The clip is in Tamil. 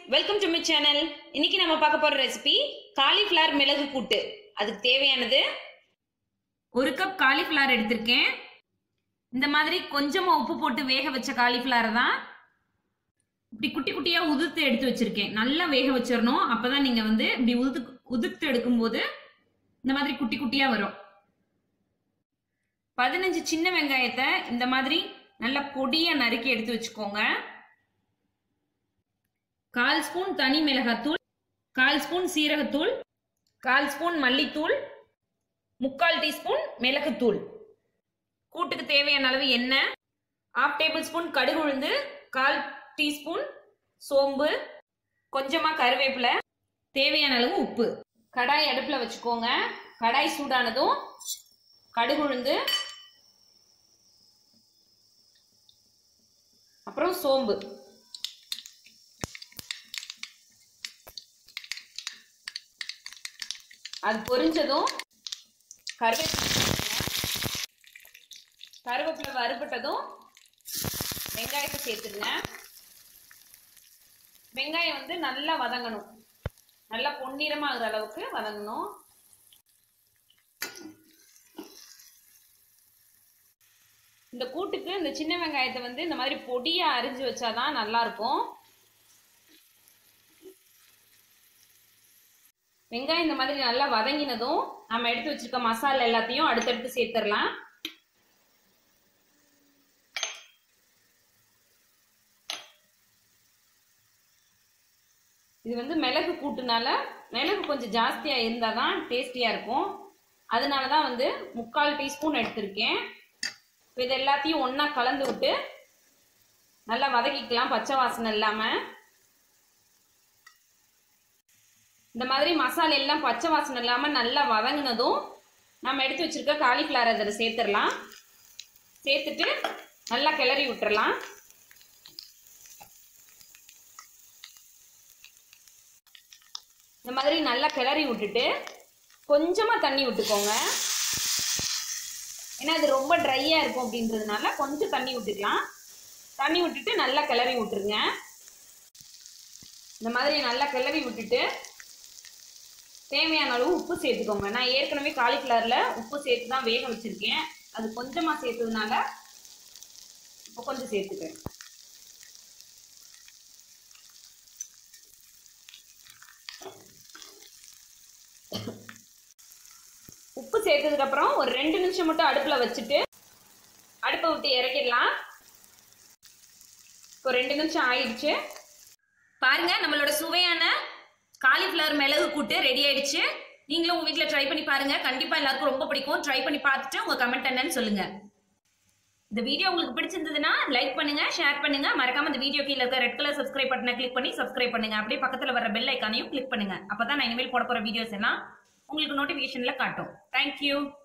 வெல்கம் டு மை சேனல் இன்னைக்கு நம்ம பார்க்க போற ரெசிபி காலிஃப்ளவர் மிளகு கூட்டு அதுக்கு தேவையானது ஒரு கப் காலிஃப்ளவர் எடுத்திருக்கேன் இந்த மாதிரி கொஞ்சமா உப்பு போட்டு வேக வச்ச காலிஃப்ளவர் தான் இப்படி குட்டி குட்டியா உதுத்து எடுத்து வச்சிருக்கேன் நல்லா வேக வச்சிடணும் அப்பதான் நீங்க வந்து இப்படி உதுத்து உதுத்து எடுக்கும்போது இந்த மாதிரி குட்டி குட்டியா வரும் பதினஞ்சு சின்ன வெங்காயத்தை இந்த மாதிரி நல்லா பொடியா நறுக்கி எடுத்து வச்சுக்கோங்க கால் ஸ்பூன் தனி மிளகாத்தூள் கால் ஸ்பூன் சீரகத்தூள் கால் ஸ்பூன் மல்லித்தூள் முக்கால் டீஸ்பூன் மிளகுத்தூள் கூட்டுக்கு தேவையான அளவு எண்ணெய் ஆஃப் டேபிள் ஸ்பூன் கடுகு உளுந்து கால் டீஸ்பூன் சோம்பு கொஞ்சமாக கருவேப்பிலை தேவையான அளவு உப்பு கடாய் அடுப்பில் வச்சுக்கோங்க கடாய் சூடானதும் கடுகு உளுந்து அப்புறம் சோம்பு அது பொரிஞ்சதும் கருவேப்பிலை கருவேப்பிலை வறுபட்டதும் வெங்காயத்தை சேர்த்துருங்க வெங்காயம் வந்து நல்லா வதங்கணும் நல்லா பொன்னிறமாகிற அளவுக்கு வதங்கணும் இந்த கூட்டுக்கு இந்த சின்ன வெங்காயத்தை வந்து இந்த மாதிரி பொடியா அரிஞ்சு வச்சாதான் நல்லா இருக்கும் வெங்காயம் இந்த மாதிரி நல்லா வதங்கினதும் நம்ம எடுத்து வச்சிருக்க மசாலா எல்லாத்தையும் அடுத்தடுத்து சேர்த்துடலாம் இது வந்து மிளகு கூட்டுனால மிளகு கொஞ்சம் ஜாஸ்தியா இருந்தால் தான் டேஸ்டியா இருக்கும் அதனால தான் வந்து முக்கால் டீஸ்பூன் எடுத்திருக்கேன் இப்போ இது எல்லாத்தையும் ஒன்றா கலந்து விட்டு நல்லா வதக்கிக்கலாம் பச்சை வாசனை இல்லாமல் இந்த மாதிரி மசாலா எல்லாம் பச்சை வாசனை இல்லாமல் நல்லா வதங்கினதும் நம்ம எடுத்து வச்சிருக்க காலிஃப்ளவர் அதில் சேர்த்துடலாம் சேர்த்துட்டு நல்லா கிளறி விட்டுறலாம் இந்த மாதிரி நல்லா கிளறி விட்டுட்டு கொஞ்சமாக தண்ணி விட்டுக்கோங்க ஏன்னா அது ரொம்ப ட்ரையாக இருக்கும் அப்படின்றதுனால கொஞ்சம் தண்ணி விட்டுக்கலாம் தண்ணி விட்டுட்டு நல்லா கிளறி விட்டுருங்க இந்த மாதிரி நல்லா கிளறி விட்டுட்டு தேவையான அளவு உப்பு சேர்த்துக்கோங்க நான் ஏற்கனவே காலிஃப்ளவரில் உப்பு சேர்த்து தான் வேக வச்சுருக்கேன் அது கொஞ்சமாக சேர்த்ததுனால இப்போ கொஞ்சம் சேர்த்துக்கிறேன் உப்பு சேர்த்ததுக்கப்புறம் ஒரு ரெண்டு நிமிஷம் மட்டும் அடுப்பில் வச்சுட்டு அடுப்பை விட்டு இறக்கிடலாம் இப்போ ரெண்டு நிமிஷம் ஆயிடுச்சு பாருங்க நம்மளோட சுவையான காலிஃப்ளவர் மிளகு கூட்டு ரெடி ஆயிடுச்சு நீங்களும் உங்க வீட்டில் ட்ரை பண்ணி பாருங்க கண்டிப்பா எல்லாருக்கும் ரொம்ப பிடிக்கும் ட்ரை பண்ணி பார்த்துட்டு உங்க கமெண்ட் என்னன்னு சொல்லுங்க இந்த வீடியோ உங்களுக்கு பிடிச்சிருந்ததுன்னா லைக் பண்ணுங்க ஷேர் பண்ணுங்க மறக்காம இந்த வீடியோ கீழே இருக்க ரெட் கலர் சப்ஸ்கிரைப் பட்டனை கிளிக் பண்ணி சப்ஸ்கிரைப் பண்ணுங்க அப்படியே பக்கத்துல வர பெல் ஐக்கானையும் கிளிக் பண்ணுங்க அப்பதான் நான் இனிமேல் போட போற வீடியோஸ் எல்லாம் உங்களுக்கு நோட்டிபிகேஷன்ல காட்டும் தேங்க்யூ